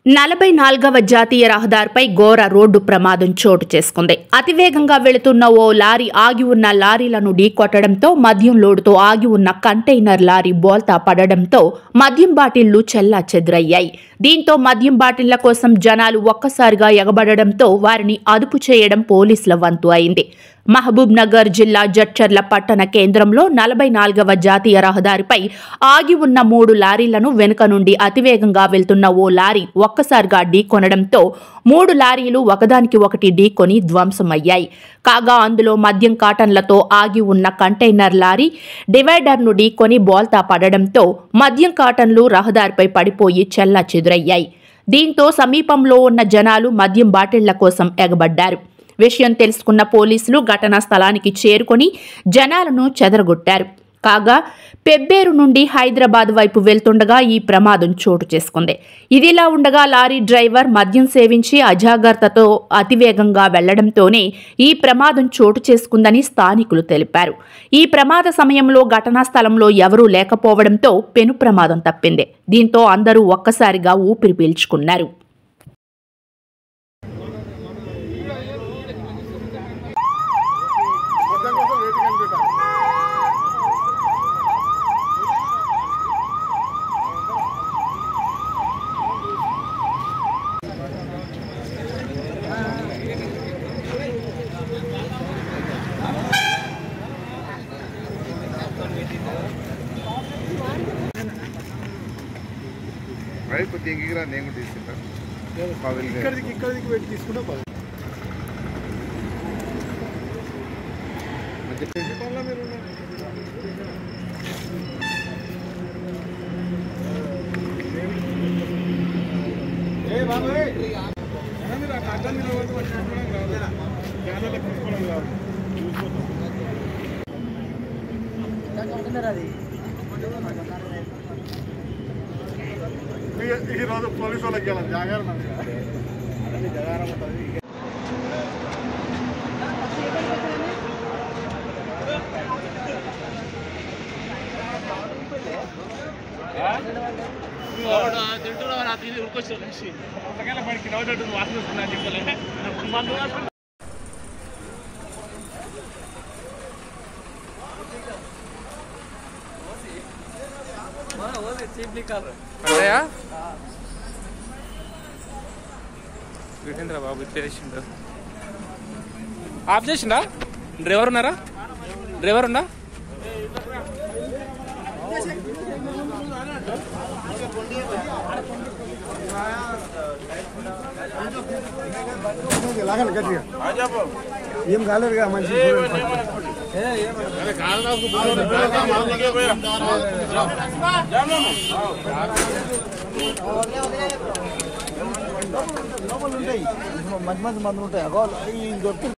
నలభై నాలుగవ జాతీయ రహదారిపై ఘోర రోడ్డు ప్రమాదం చోటు చేసుకుంది అతివేగంగా వెళుతున్న ఓ లారీ ఆగి ఉన్న లారీలను ఢీకొట్టడంతో మద్యం లోడుతో ఆగి ఉన్న కంటైనర్ లారీ బోల్తా పడడంతో మద్యం బాటిళ్లు చెల్లా చెదురయ్యాయి దీంతో మద్యం బాటిళ్ల కోసం జనాలు ఒక్కసారిగా ఎగబడడంతో వారిని అదుపు చేయడం పోలీసుల వంతు అయింది మహబూబ్ నగర్ జిల్లా జడ్చర్ల పట్టణ కేంద్రంలో నలభై నాలుగవ జాతీయ రహదారిపై ఆగి ఉన్న మూడు లారీలను వెనుక నుండి అతివేగంగా వెళ్తున్న ఓ లారీ ఒక్కసారిగా ఢీకొనడంతో మూడు లారీలు ఒకదానికి ఒకటి ఢీకొని ధ్వంసమయ్యాయి కాగా అందులో మద్యం కాటన్లతో ఆగి ఉన్న కంటైనర్ లారీ డివైడర్ను ఢీకొని బోల్తా పడడంతో మద్యం కాటన్లు రహదారిపై పడిపోయి చెల్లా చెదురయ్యాయి దీంతో సమీపంలో ఉన్న జనాలు మద్యం బాటిళ్ల కోసం ఎగబడ్డారు విషయం తెలుసుకున్న పోలీసులు ఘటనా స్థలానికి చేరుకొని జనాలను చెదరగొట్టారు కాగా పెబ్బేరు నుండి హైదరాబాద్ వైపు వెళ్తుండగా ఈ ప్రమాదం చోటు చేసుకుంది ఇదిలా ఉండగా లారీ డ్రైవర్ మద్యం సేవించి అజాగ్రత్తతో అతివేగంగా వెళ్లడంతోనే ఈ ప్రమాదం చోటు చేసుకుందని స్థానికులు తెలిపారు ఈ ప్రమాద సమయంలో ఘటనా స్థలంలో ఎవరూ లేకపోవడంతో పెను ప్రమాదం తప్పింది దీంతో అందరూ ఒక్కసారిగా ఊపిరి పీల్చుకున్నారు మద్యం కోసం వెయిటింగ్ అని పెట్టారు రైట్ కొద్దిగా ఎంగిరా నేను కూడా తీసుకుంటాను మా వెళ్ళి ఇక్కడికి ఇక్కడికి పెట్టి తీసుకుంటే పది పనుల మీరు ఉన్నారు. ఏ బాబు, ఏ. అన్న మీరు ఆ కట్టలు నిలబడితే వాటిని తీసుకోవడం రాదు. క్యానర్లకు తీసుకోవడం రాదు. చూసుకోతాం. ఈ- ఈ రోజు పోలీసు వాళ్ళకి వెళ్ళాలి జాగ్రత్త అదే జగారం ఉంటుంది అదయా వీటేంద్ర బాబు ఇట్లా చేసిండు ఆఫ్ చేసిండా డ్రైవర్ ఉన్నారా డ్రైవర్ ఉందా లాగండి గట్టిగా ఏం కాలేదుగా మంచి లోపల ఉంటాయి మంచి మంచి మంది ఉంటాయి అగో ఈ దొరికి